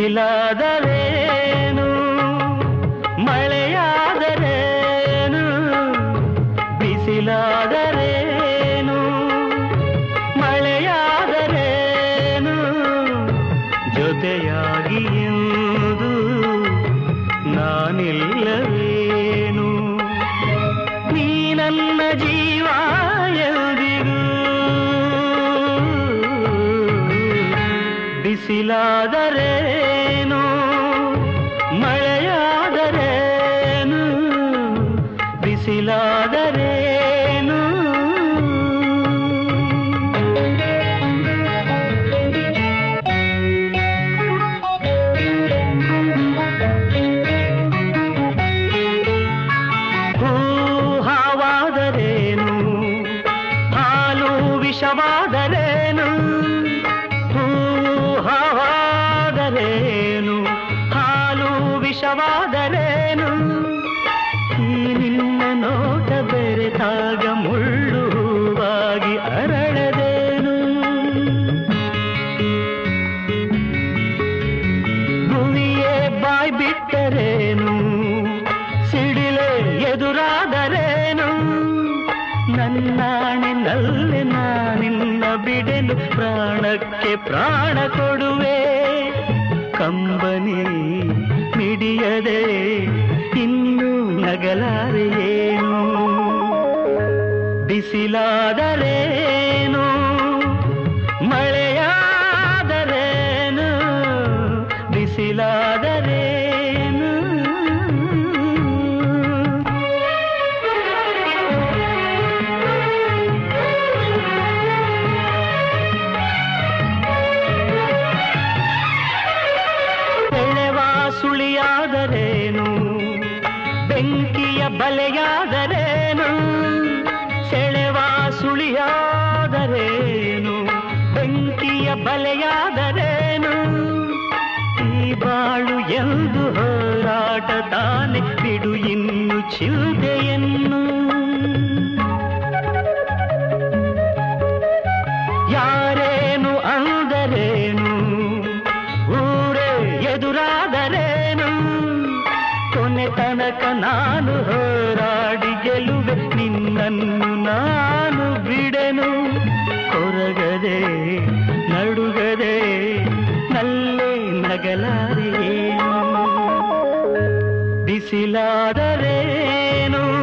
ಬಿಸಿಲಾದರೇನು ಮಳೆಯಾದರೇನು ಬಿಸಿಲಾದರೇನು ಮಳೆಯಾದರೇನು ಜೊತೆಯಾಗಿ ಎಂದು ನಾನಿಲ್ಲವೇನು ನೀ ನನ್ನ ಜೀವ ಎಂದಿಗೂ ಬಿಸಿಲಾದರೇನು ಮಳೆಯಾದರೇನು ಬಿಸಿಲಾದರೇನು ಹಾವಾದರೇನು ಹಾಲು ವಿಷವಾದರೇನು ಹಾವಾದರೇನು ಹಾಲು ವಿಷವಾದರೇನು ಈ ನಿನ್ನ ನೋಟ ಬೆರೆತಾಗ ಮುಳ್ಳು ಹೂವಾಗಿ ಅರಳದೇನು ಭುವಿಯೇ ಬಾಯ್ ಬಿಟ್ಟರೇನು ಸಿಡಿಲೆ ಎದುರಾದರೇನು ನನ್ನಾಣಿನಲ್ಲಿ ನಾನಿನ್ನ ಬಿಡಲು ಪ್ರಾಣಕ್ಕೆ ಪ್ರಾಣ ಕೊಡುವೆ ಕಂಬನಿ ಮಿಡಿಯದೆ ಇನ್ನೂ ನಗಲಾರೆಯೇನು ಬಿಸಿಲಾದರೇನು ಮಳೆಯಾದರೇನು ಬಿಸಿಲಾದರೇನು ಎಳೆವ ಸುಳಿಯಾದರೇನು ಬೆಂಕಿಯ ಬಲೆಯಾದರೇನು ಸೆಳೆವ ಸುಳಿಯಾದರೇನು ಬೆಂಕಿಯ ಬಲೆಯಾದರೇನು ಈ ಬಾಳು ಎಂದು ಹೋರಾಟ ತಾನೆ ಬಿಡು ಇನ್ನು ಚಿಲ್ದೆಯನ್ನು ಯಾರೇನು ಅಂದರೇನು ಊರೇ ಎದುರಾದರೇನು ಕೊನೆ ತನಕ ನಾನು ಹೋರಾಡಿ ಗೆಲುವೆ ನಿನ್ನನ್ನು ನಾನು ಬಿಡೆನು ಕೊರಗದೆ ನಡುಗದೆ ನಲ್ಲೇ ನಗಲಾರೆಯೇನು ಬಿಸಿಲಾದರೇನು